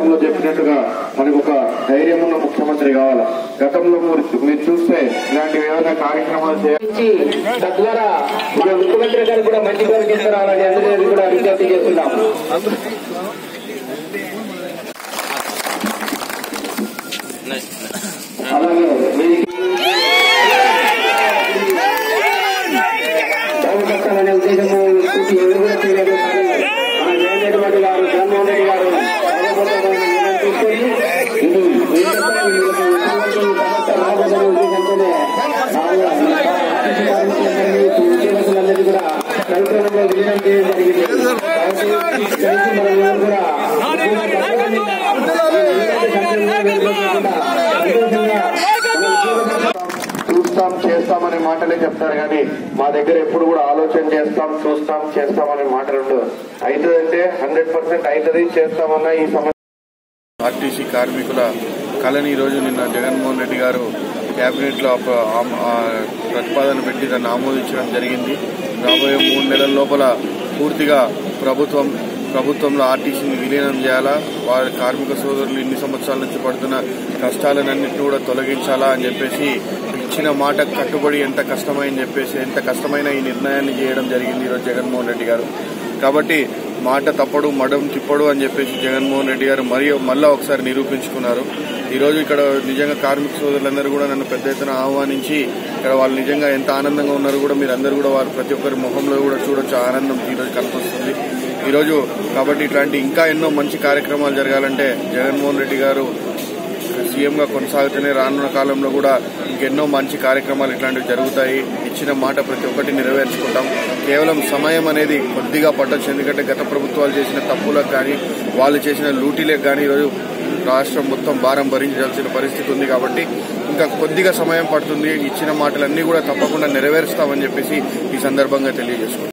గతంలో చెప్పినట్టుగా మనకు ఒక ధైర్యం ఉన్న ముఖ్యమంత్రి కావాలా గతంలో మీరు మీరు చూస్తే ఇలాంటి ఏమైనా కార్యక్రమాలు చేయాలి ఇచ్చి తద్వారా మన ముఖ్యమంత్రి గారు కూడా మంచి పేరు తీసుకురావాలని అందరినీ కూడా విజ్ఞప్తి చేస్తున్నాం అలాగే మీ- బాగుపడతామనే ఉద్దేశము స్కూటీ ఎవరు కూడా చేయలేదు కానీ మన జగన్ రెడ్డి గారు జగన్మోహన్ రెడ్డి గారు బాగుపడతామని నిర్ణయం తీసుకొని ఇది ఏంటంటే వీళ్ళకి ఎటువంటి సమస్య రాకూడదనే ఉద్దేశంతోనే బాగా ఆఫీసు కార్మికులందరినీ, ఉద్యోగస్తులందరినీ కూడా కార్యక్రమంలో విలీనం చేయడం జరిగింది కాబట్టి దయచేసి మనం ఎవరు కూడా దీన్ని తప్పకుండా ఈ సంఖ్యలో వెళ్ళకుండా సంతోషంగా మన ఉద్యోగస్తులు చూస్తాం చేస్తామనే మాటలే చెప్తారు కానీ మా దగ్గర ఎప్పుడు కూడా ఆలోచన చేస్తాం చూస్తాం చేస్తాం అనే మాటలు ఉండవు అవుతుందంటే హండ్రెడ్ పర్సెంట్ అవుతుంది చేస్తామన్న ఈ సమస్య ఆర్టీసీ కార్మికుల కళని ఈరోజు నిన్న జగన్మోహన్ రెడ్డి గారు కేబినెట్ లో అప- ఆమ్- ఆ ప్రతిపాదన పెట్టి దాన్ని ఆమోదించడం జరిగింది రాబోయే మూడు నెలల లోపల పూర్తిగా ప్రభుత్వం ప్రభుత్వంలో ఆర్టీసీని విలీనం చేయాలా వారి కార్మిక సోదరులు ఇన్ని సంవత్సరాల నుంచి పడుతున్న కష్టాలన్నింటినీ కూడా తొలగించాలా అని చెప్పేసి ఇచ్చిన మాట కట్టుబడి ఎంత కష్టమైంది చెప్పేసి ఎంత కష్టమైన ఈ నిర్ణయాన్ని చేయడం జరిగింది ఈరోజు జగన్మోహన్ రెడ్డి గారు కాబట్టి మాట తప్పడు మడం తిప్పడు అని చెప్పేసి జగన్మోహన్ రెడ్డి గారు మరియు మళ్ళా ఒకసారి నిరూపించుకున్నారు ఈ రోజు ఇక్కడ నిజంగా కార్మిక సోదరులందరూ కూడా నన్ను పెద్ద ఎత్తున ఆహ్వానించి ఇక్కడ వాళ్ళు నిజంగా ఎంత ఆనందంగా ఉన్నారు కూడా మీరు అందరూ కూడా వారు ప్రతి ఒక్కరి ముఖంలో కూడా చూడొచ్చు ఆ ఆనందం ఈ రోజు కనిపిస్తుంది ఈ రోజు కాబట్టి ఇట్లాంటి ఇంకా ఎన్నో మంచి కార్యక్రమాలు జరగాలంటే జగన్మోహన్ రెడ్డి గారు సీఎంగా కొనసాగుతూనే రానున్న కాలంలో కూడా ఇంకెన్నో మంచి కార్యక్రమాలు ఇట్లాంటివి జరుగుతాయి ఇచ్చిన మాట ప్రతి ఒక్కటి నెరవేర్చుకుంటాం కేవలం సమయం అనేది కొద్దిగా పట్టొచ్చు ఎందుకంటే గత ప్రభుత్వాలు చేసిన తప్పులకు కానీ వాళ్ళు చేసిన లూటీలకు కానీ ఈరోజు రాష్ట్రం మొత్తం భారం భరించాల్సిన పరిస్థితి ఉంది కాబట్టి ఇంకా కొద్దిగా సమయం పడుతుంది ఇచ్చిన మాటలన్నీ కూడా తప్పకుండా నెరవేరుస్తామని చెప్పేసి ఈ సందర్భంగా తెలియజేసుకుంటాం